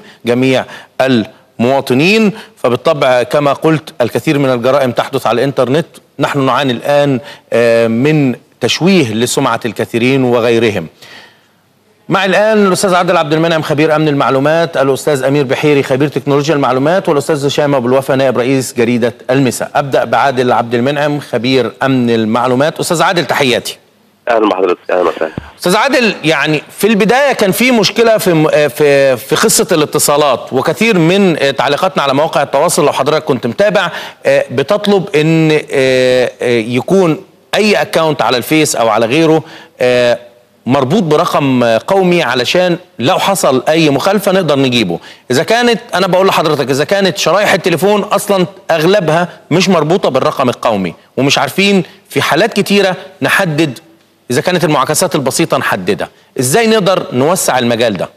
جميع المواطنين فبالطبع كما قلت الكثير من الجرائم تحدث على الانترنت نحن نعاني الان آه، من تشويه لسمعه الكثيرين وغيرهم مع الان الاستاذ عادل عبد المنعم خبير امن المعلومات الاستاذ امير بحيري خبير تكنولوجيا المعلومات والاستاذ هشام ابو الوفا نائب رئيس جريده المساء ابدا بعادل عبد المنعم خبير امن المعلومات استاذ عادل تحياتي اهلا بحضرتك اهلا وسهلا استاذ عادل يعني في البدايه كان في مشكله في في في قصه الاتصالات وكثير من تعليقاتنا على مواقع التواصل لو حضرتك كنت متابع آه، بتطلب ان آه، آه، يكون اي اكونت على الفيس او على غيره آه، مربوط برقم آه، قومي علشان لو حصل اي مخالفه نقدر نجيبه اذا كانت انا بقول لحضرتك اذا كانت شرايح التليفون اصلا اغلبها مش مربوطه بالرقم القومي ومش عارفين في حالات كتيره نحدد اذا كانت المعاكسات البسيطه نحددها ازاي نقدر نوسع المجال ده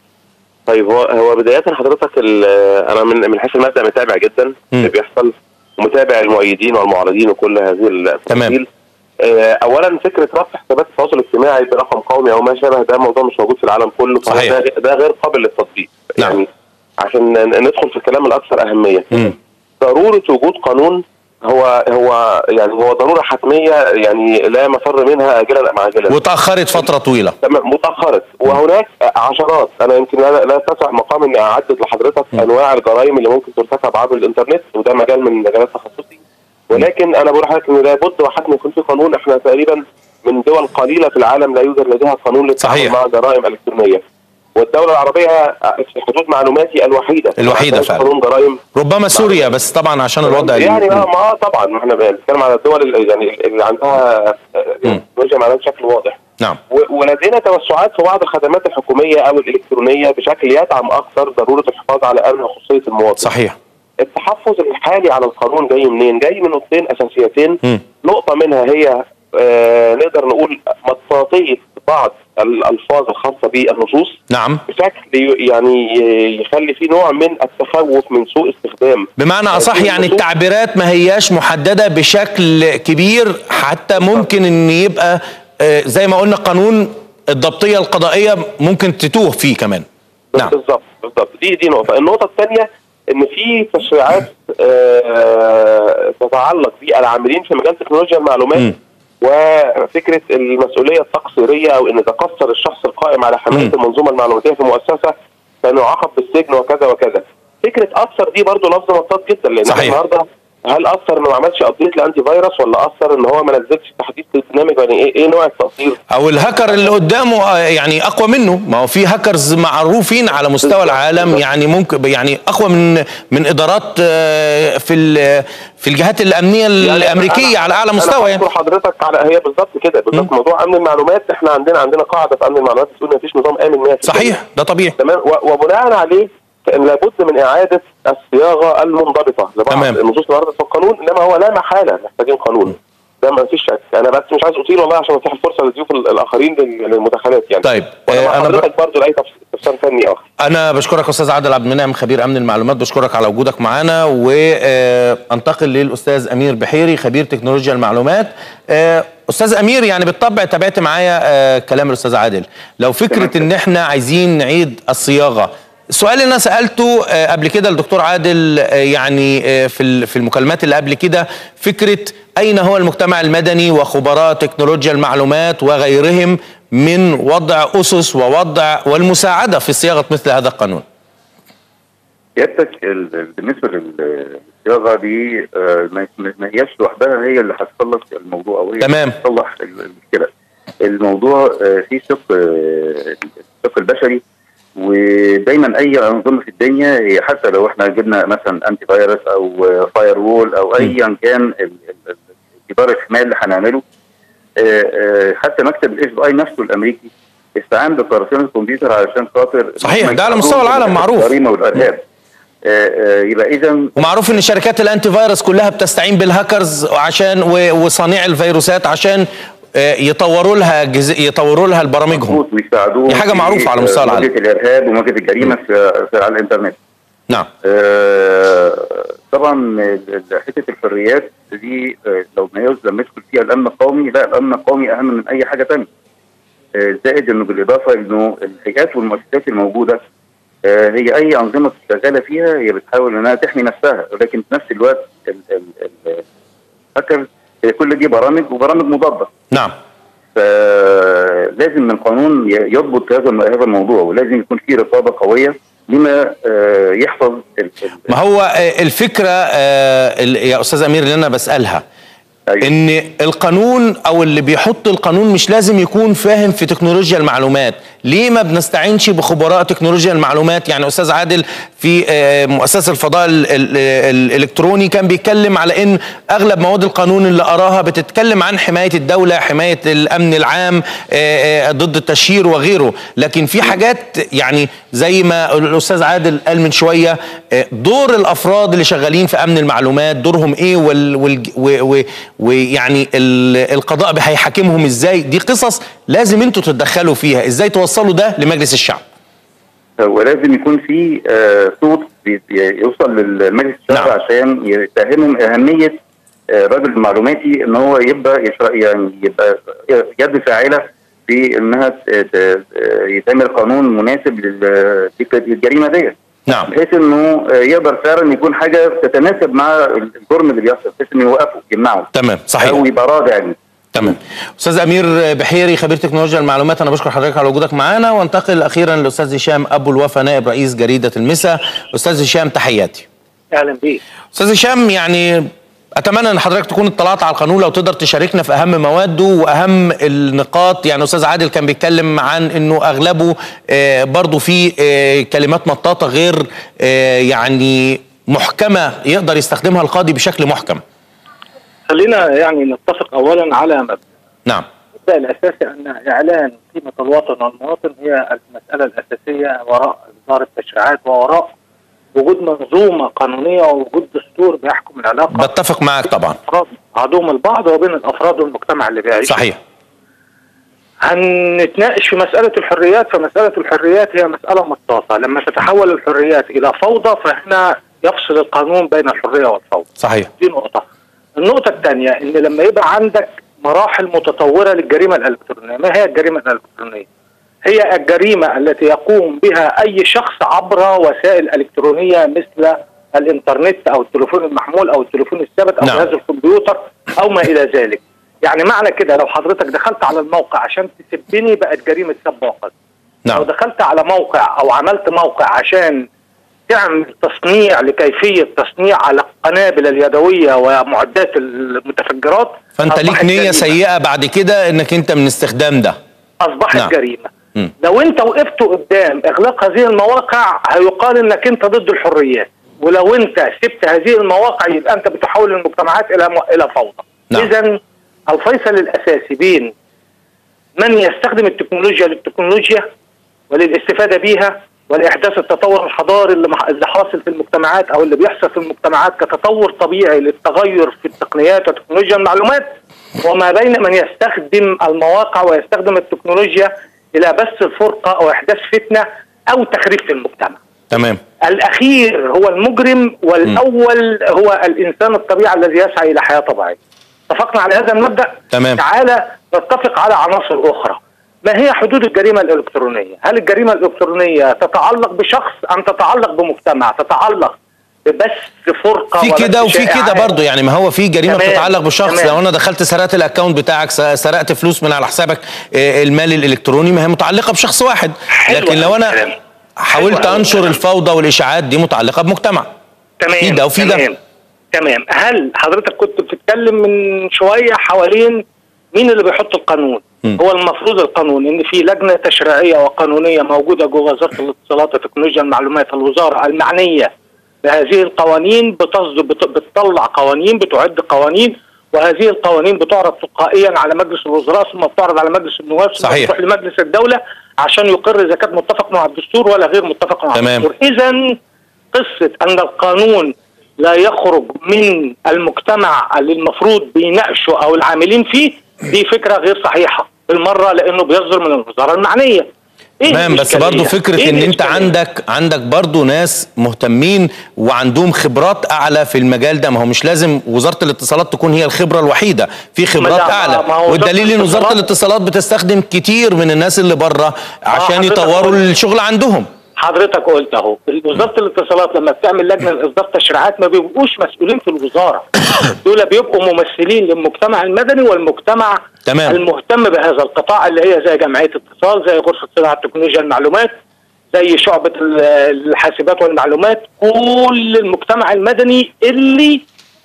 طيب هو هو بدايه حضرتك ال- انا من من حيث المبدا متابع جدا اللي بيحصل ومتابع المؤيدين والمعارضين وكل هذه التفاصيل آه، اولا فكره رفع حسابات التواصل الاجتماعي برقم قومي او ما شابه ده موضوع مش موجود في العالم كله فهو صحيح. ده, ده غير قابل للتطبيق نعم. يعني عشان ن- ندخل في الكلام الاكثر اهميه مم. ضروره وجود قانون هو هو يعني هو ضروره حتميه يعني لا مفر منها اجلا ام عاجلا وتاخرت فتره طويله تمام متاخرت وهناك عشرات انا يمكن لا, لا تسع مقام اني اعدد لحضرتك انواع الجرائم اللي ممكن ترتكب عبر الانترنت وده مجال من مجالات تخصصي ولكن انا بقول لحضرتك ان لابد وحتما يكون في قانون احنا تقريبا من دول قليله في العالم لا يوجد لديها قانون للتعامل صحيح. مع جرائم الكترونيه والدوله العربيه في حدود معلوماتي الوحيده الوحيدة ما عندهاش فعلا. قانون جرائم ربما سوريا بس طبعا عشان الوضع يعني ال- ما ما آه طبعا ما احنا بنتكلم على الدول اللي يعني اللي عندها آه، مم. تكنولوجيا معلومات بشكل واضح نعم و- ولدينا توسعات في بعض الخدمات الحكوميه او الالكترونيه بشكل يدعم اكثر ضروره الحفاظ على امن وخصوصيه المواطن. صحيح التحفظ الحالي على القانون جاي منين؟ جاي من نقطتين اساسيتين، مم. نقطه منها هي آه نقدر نقول مطاطيه بعض الالفاظ الخاصه بالنصوص نعم بشكل ي- يعني ي- يخلي في نوع من التخوف من سوء استخدام بمعنى اصح يعني التعبيرات ما هياش محدده بشكل كبير حتى ممكن ان يبقى آه، زي ما قلنا قانون الضبطيه القضائيه ممكن تتوه فيه كمان نعم بالظبط بالظبط دي دي نقطه النقطه الثانيه ان في تشريعات آه، تتعلق بالعاملين في مجال تكنولوجيا المعلومات مم. وفكره المسؤوليه التقصيريه او ان تقصر الشخص القائم على حمايه مم. المنظومه المعلوماتيه في مؤسسه سيعاقب بالسجن وكذا وكذا فكره اثر دي برضو لفظ مطاط جدا لان صحيح. النهارده هل اثر انه ما عملش ابديت لانتي فيروس ولا اثر ان هو ما نزلش تحديث للبرنامج يعني ايه ايه نوع التاثير او الهاكر اللي قدامه آه، يعني اقوى منه ما هو في هاكرز معروفين على مستوى بالظبط، العالم بالظبط. يعني ممكن يعني اقوى من من ادارات آه، في ال- في الجهات الامنيه الامريكيه أنا- على اعلى أنا مستوى يعني بشكر حضرتك على هي بالظبط كده بالظبط موضوع امن المعلومات احنا عندنا عندنا قاعده في امن المعلومات بتقول ما فيش نظام امن 100% صحيح ده طبيعي تمام و- وبناء عليه كان لابد من اعاده الصياغه المنضبطه لبعض تمام. النصوص اللي وردت في القانون انما هو لا محاله محتاجين قانون ده ما فيش شك انا بس مش عايز اطيل والله عشان اتيح الفرصه للضيوف ال- الاخرين لل- للمداخلات يعني طيب، وانا آه، مع أنا ب- حضرتك برضه لاي تفصيل تفصيل فني اخر انا بشكرك استاذ عادل عبد المنعم خبير امن المعلومات بشكرك على وجودك معانا وانتقل للاستاذ امير بحيري خبير تكنولوجيا المعلومات آه، استاذ امير يعني بالطبع تابعت معايا آه، كلام الاستاذ عادل لو فكره ان احنا عايزين نعيد الصياغه السؤال اللي انا سالته آه، قبل كده الدكتور عادل آه، يعني آه، في ال- في المكالمات اللي قبل كده فكره اين هو المجتمع المدني وخبراء تكنولوجيا المعلومات وغيرهم من وضع اسس ووضع والمساعده في صياغه مثل هذا القانون سيادتك ال- ال- بالنسبه لل- للصياغه دي آه، ما ما- ما هياش لوحدها هي اللي هتصلح الموضوع او هي تمام. اللي هتصلح ال- المشكله. الموضوع آه، فيه شق آه، الشق البشري ودايما اي انظمه في الدنيا هي حتى لو احنا جبنا مثلا انتي فيروس او فاير وول او ايا كان ال- ال- ال- جدار الحمايه اللي هنعمله آه، آه، حتى مكتب الاف بي اي نفسه الامريكي استعان بطرفين الكمبيوتر علشان خاطر صحيح، هم ده على يساعدوهم مستوى العالم في معروف. الجريمه والارهاب آه، آه، يبقى اذا ومعروف ان شركات الانتي فيروس كلها بتستعين بالهاكرز عشان و- وصنيع الفيروسات عشان آه، يطوروا لها جز... يطوروا لها برامجهم مظبوط ويساعدوهم دي حاجة في، معروفة على آه، مستوى العالم. مواجهه الارهاب ومواجهه الجريمه في, في على الانترنت نعم آه، طبعا ال- ال- حته الحريات دي آه، لو ما يوز- لما يدخل فيها الامن القومي لا الامن القومي اهم من اي حاجه ثانيه زائد انه بالاضافه انه الهيئات والمؤسسات الموجوده آه، هي اي انظمه شغاله فيها هي بتحاول انها تحمي نفسها ولكن في نفس الوقت ال- ال- ال- الهاكر هي كل دي برامج وبرامج مضاده نعم فلازم القانون ي- يضبط هذا هذا الموضوع ولازم يكون في رقابه قويه لما آه، يحفظ ال- ال- ما هو آه، الفكره آه، ال- يا استاذ امير اللي انا بسالها أيوة. ان القانون او اللي بيحط القانون مش لازم يكون فاهم في تكنولوجيا المعلومات ليه ما بنستعينش بخبراء تكنولوجيا المعلومات يعني استاذ عادل في آه، مؤسسه الفضاء ال- ال- الالكتروني كان بيتكلم على ان اغلب مواد القانون اللي اراها بتتكلم عن حمايه الدوله حمايه الامن العام آه، آه، ضد التشهير وغيره لكن في حاجات يعني زي ما الاستاذ عادل قال من شويه آه، دور الافراد اللي شغالين في امن المعلومات دورهم ايه وال وال و- و- ويعني ال- القضاء هيحاكمهم ازاي دي قصص لازم انتوا تتدخلوا فيها ازاي توصلوا ده لمجلس الشعب هو لازم يكون في آه، صوت بي- بي- يوصل للمجلس الشعبي نعم. عشان يفهمهم اهميه آه، الرجل المعلوماتي ان هو يبقى يشرع يعني يبقى يد فاعله في انها ت- ت- يتعمل قانون مناسب لل- للجريمه ديت نعم بحيث انه آه، يقدر فعلا يكون حاجه تتناسب مع الجرم اللي بيحصل بحيث انه يوقفه يمنعه تمام صحيح او يبقى رادع ليه. تمام استاذ امير بحيري خبير تكنولوجيا المعلومات انا بشكر حضرتك على وجودك معانا وانتقل اخيرا للاستاذ هشام ابو الوفا نائب رئيس جريده المسا استاذ هشام تحياتي اهلا بيك استاذ هشام يعني اتمنى ان حضرتك تكون اطلعت على القانون لو تقدر تشاركنا في اهم مواده واهم النقاط يعني استاذ عادل كان بيتكلم عن انه اغلبه آه، برضو فيه آه، كلمات مطاطه غير آه، يعني محكمه يقدر يستخدمها القاضي بشكل محكم خلينا يعني نتفق اولا على مبدا نعم المبدا الاساسي ان اعلان قيمه الوطن والمواطن هي المساله الاساسيه وراء اصدار التشريعات ووراء وجود منظومه قانونيه ووجود دستور بيحكم العلاقه بتفق معك طبعا افراد بعضهم البعض وبين الافراد والمجتمع اللي بيعيش صحيح هنتناقش في مسألة الحريات فمسألة الحريات هي مسألة مطاطة لما تتحول الحريات إلى فوضى فهنا يفصل القانون بين الحرية والفوضى صحيح دي نقطة النقطة الثانية إن لما يبقى عندك مراحل متطورة للجريمة الإلكترونية ما هي الجريمة الإلكترونية؟ هي الجريمة التي يقوم بها أي شخص عبر وسائل إلكترونية مثل الإنترنت أو التليفون المحمول أو التليفون الثابت أو نعم. جهاز الكمبيوتر أو ما إلى ذلك يعني معنى كده لو حضرتك دخلت على الموقع عشان تسبني بقت جريمة سب وقذف لو نعم دخلت على موقع او عملت موقع عشان تعمل تصنيع لكيفيه تصنيع على القنابل اليدويه ومعدات المتفجرات فانت ليك أصبحت نيه جريمة. سيئه بعد كده انك انت من استخدام ده اصبحت نعم. جريمه مم. لو انت وقفت قدام اغلاق هذه المواقع هيقال انك انت ضد الحريات ولو انت سبت هذه المواقع يبقى انت بتحول المجتمعات الى م... الى فوضى نعم. اذا الفيصل الاساسي بين من يستخدم التكنولوجيا للتكنولوجيا وللاستفاده بيها ولاحداث التطور الحضاري اللي مح- اللي حاصل في المجتمعات او اللي بيحصل في المجتمعات كتطور طبيعي للتغير في التقنيات وتكنولوجيا المعلومات وما بين من يستخدم المواقع ويستخدم التكنولوجيا الى بث الفرقه او احداث فتنه او تخريب في المجتمع. تمام الاخير هو المجرم والاول هو الانسان الطبيعي الذي يسعى الى حياه طبيعيه. اتفقنا على هذا المبدا؟ تمام. تعالى نتفق على عناصر اخرى. ما هي حدود الجريمه الالكترونيه؟ هل الجريمه الالكترونيه تتعلق بشخص ام تتعلق بمجتمع؟ تتعلق ببث فرقه في وبث كده وفي شائعات؟ كده برضه يعني ما هو في جريمه تمام، بتتعلق بالشخص تمام. لو انا دخلت سرقت الاكونت بتاعك س- سرقت فلوس من على حسابك آه، المالي الالكتروني ما هي متعلقه بشخص واحد حلو لكن لو أوي انا الكلام. حاولت حلو أوي انشر الكلام. الفوضى والاشاعات دي متعلقه بمجتمع تمام في ده وفي ده. تمام تمام هل حضرتك كنت بتتكلم من شويه حوالين مين اللي بيحط القانون؟ مم. هو المفروض القانون ان في لجنه تشريعيه وقانونيه موجوده جوه وزاره الاتصالات وتكنولوجيا المعلومات الوزاره المعنيه بهذه القوانين بتصدر بت- بتطلع قوانين بتعد قوانين وهذه القوانين بتعرض تلقائيا على مجلس الوزراء ثم بتعرض على مجلس النواب ثم صحيح. بتروح لمجلس الدوله عشان يقر اذا كانت متفق مع الدستور ولا غير متفق مع تمام. الدستور اذا قصه ان القانون لا يخرج من المجتمع اللي المفروض بيناقشه او العاملين فيه دي فكره غير صحيحه بالمره لانه بيصدر من الوزاره المعنيه إيه تمام بس الإشكالية؟ برضه فكره إيه ان انت الإشكالية؟ عندك عندك برضه ناس مهتمين وعندهم خبرات اعلى في المجال ده ما هو مش لازم وزاره الاتصالات تكون هي الخبره الوحيده في خبرات ما- اعلى ما هو وزارة والدليل ان وزاره الاتصالات- الاتصالات بتستخدم كتير من الناس اللي بره عشان حضرتك يطوروا قلت- الشغل عندهم حضرتك قلت اهو وزاره الاتصالات لما بتعمل لجنه لاصدار تشريعات ما بيبقوش مسؤولين في الوزاره دول بيبقوا ممثلين للمجتمع المدني والمجتمع تمام. المهتم بهذا القطاع اللي هي زي جمعيه اتصال زي غرفه صناعه تكنولوجيا المعلومات زي شعبه ال- الحاسبات والمعلومات كل المجتمع المدني اللي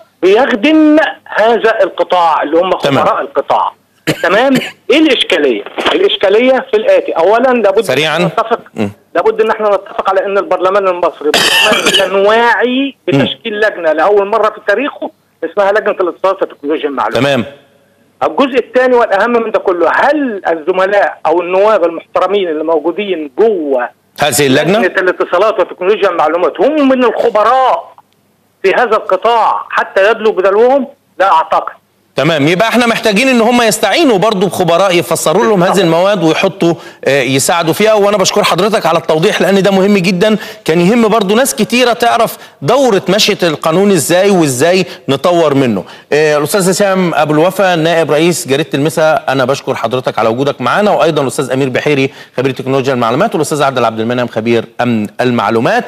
بيخدم هذا القطاع اللي هم تمام. خبراء القطاع تمام ايه الاشكاليه الاشكاليه في الاتي اولا لابد سريعاً. أن نتفق مم. لابد ان احنا نتفق على ان البرلمان المصري برلمان كان واعي بتشكيل لجنه لاول مره في تاريخه اسمها لجنه الاتصالات وتكنولوجيا المعلومات تمام الجزء الثاني والاهم من ده كله هل الزملاء او النواب المحترمين اللي موجودين جوه هذه اللجنه لجنه الاتصالات وتكنولوجيا المعلومات هم من الخبراء في هذا القطاع حتى يدلوا بدلوهم لا اعتقد تمام يبقى احنا محتاجين ان هم يستعينوا برضو بخبراء يفسروا لهم هذه المواد ويحطوا آه، يساعدوا فيها وانا بشكر حضرتك على التوضيح لان ده مهم جدا كان يهم برضو ناس كتيره تعرف دوره مشيه القانون ازاي وازاي نطور منه آه، الاستاذ هشام ابو الوفا نائب رئيس جريده المسا انا بشكر حضرتك على وجودك معنا وايضا الاستاذ امير بحيري خبير تكنولوجيا المعلومات والاستاذ عبد عبد المنعم خبير امن المعلومات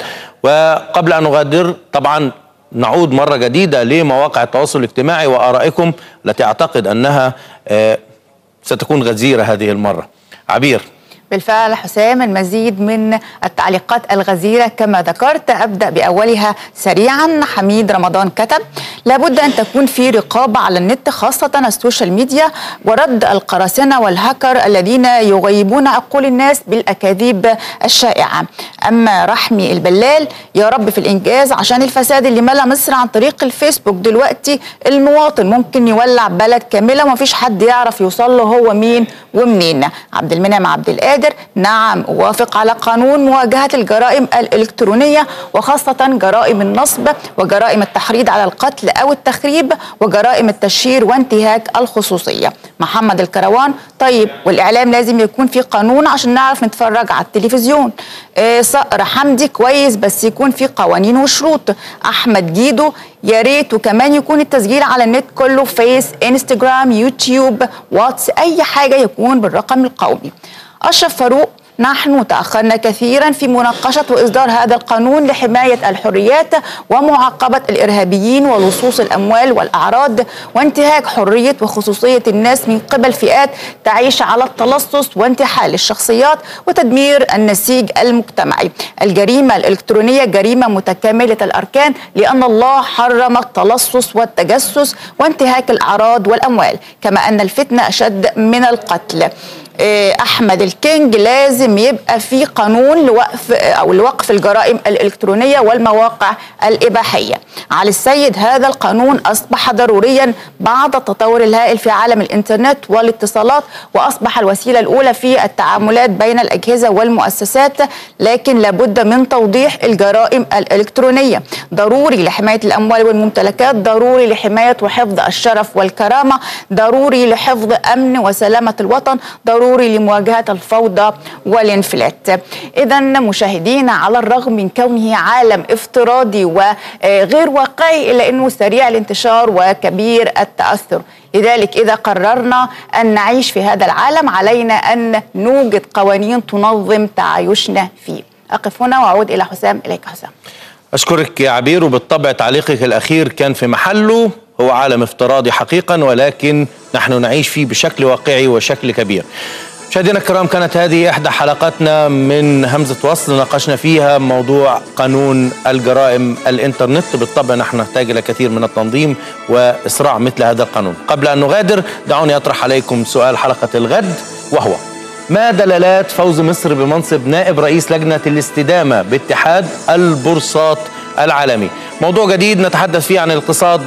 وقبل ان نغادر طبعا نعود مرة جديدة لمواقع التواصل الاجتماعي وآرائكم التي أعتقد أنها آه، ستكون غزيرة هذه المرة عبير بالفعل حسام المزيد من التعليقات الغزيرة كما ذكرت أبدأ بأولها سريعا حميد رمضان كتب لابد أن تكون في رقابة على النت خاصة السوشيال ميديا ورد القراصنة والهكر الذين يغيبون عقول الناس بالأكاذيب الشائعة أما رحمي البلال يا رب في الإنجاز عشان الفساد اللي ملا مصر عن طريق الفيسبوك دلوقتي المواطن ممكن يولع بلد كاملة ومفيش حد يعرف يوصل له هو مين ومنين عبد المنعم عبد القادر نعم أوافق على قانون مواجهة الجرائم الإلكترونية وخاصة جرائم النصب وجرائم التحريض على القتل أو التخريب وجرائم التشهير وانتهاك الخصوصية محمد الكروان طيب والإعلام لازم يكون في قانون عشان نعرف نتفرج على التلفزيون آه، صقر حمدي كويس بس يكون في قوانين وشروط أحمد جيدو يا ريت وكمان يكون التسجيل على النت كله فيس انستجرام يوتيوب واتس اي حاجه يكون بالرقم القومي اشرف فاروق نحن تأخرنا كثيرا في مناقشة وإصدار هذا القانون لحماية الحريات ومعاقبة الإرهابيين ولصوص الأموال والأعراض وانتهاك حرية وخصوصية الناس من قبل فئات تعيش على التلصص وانتحال الشخصيات وتدمير النسيج المجتمعي الجريمة الإلكترونية جريمة متكاملة الأركان لأن الله حرم التلصص والتجسس وانتهاك الأعراض والأموال كما أن الفتنة أشد من القتل آه، احمد الكينج لازم يبقى في قانون لوقف او لوقف الجرائم الالكترونيه والمواقع الاباحيه على السيد هذا القانون اصبح ضروريا بعد التطور الهائل في عالم الانترنت والاتصالات واصبح الوسيله الاولى في التعاملات بين الاجهزه والمؤسسات لكن لابد من توضيح الجرائم الالكترونيه ضروري لحمايه الاموال والممتلكات ضروري لحمايه وحفظ الشرف والكرامه ضروري لحفظ امن وسلامه الوطن ضروري لمواجهه الفوضى والانفلات اذا مشاهدينا على الرغم من كونه عالم افتراضي وغير واقعي الا انه سريع الانتشار وكبير التاثر لذلك إذا قررنا أن نعيش في هذا العالم علينا أن نوجد قوانين تنظم تعايشنا فيه أقف هنا وأعود إلى حسام إليك حسام أشكرك يا عبير وبالطبع تعليقك الأخير كان في محله هو عالم افتراضي حقيقا ولكن نحن نعيش فيه بشكل واقعي وشكل كبير مشاهدينا الكرام كانت هذه إحدى حلقاتنا من همزة وصل ناقشنا فيها موضوع قانون الجرائم الإنترنت بالطبع نحن نحتاج إلى كثير من التنظيم وإسراع مثل هذا القانون قبل أن نغادر دعوني أطرح عليكم سؤال حلقة الغد وهو ما دلالات فوز مصر بمنصب نائب رئيس لجنة الاستدامة باتحاد البورصات العالمي موضوع جديد نتحدث فيه عن الاقتصاد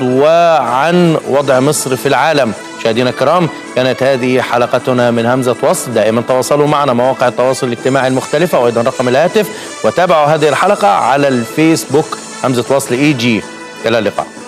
وعن وضع مصر في العالم مشاهدينا الكرام كانت هذه حلقتنا من همزة وصل دائما تواصلوا معنا مواقع التواصل الاجتماعي المختلفة وأيضا رقم الهاتف وتابعوا هذه الحلقة على الفيسبوك همزة وصل اي جي إلى اللقاء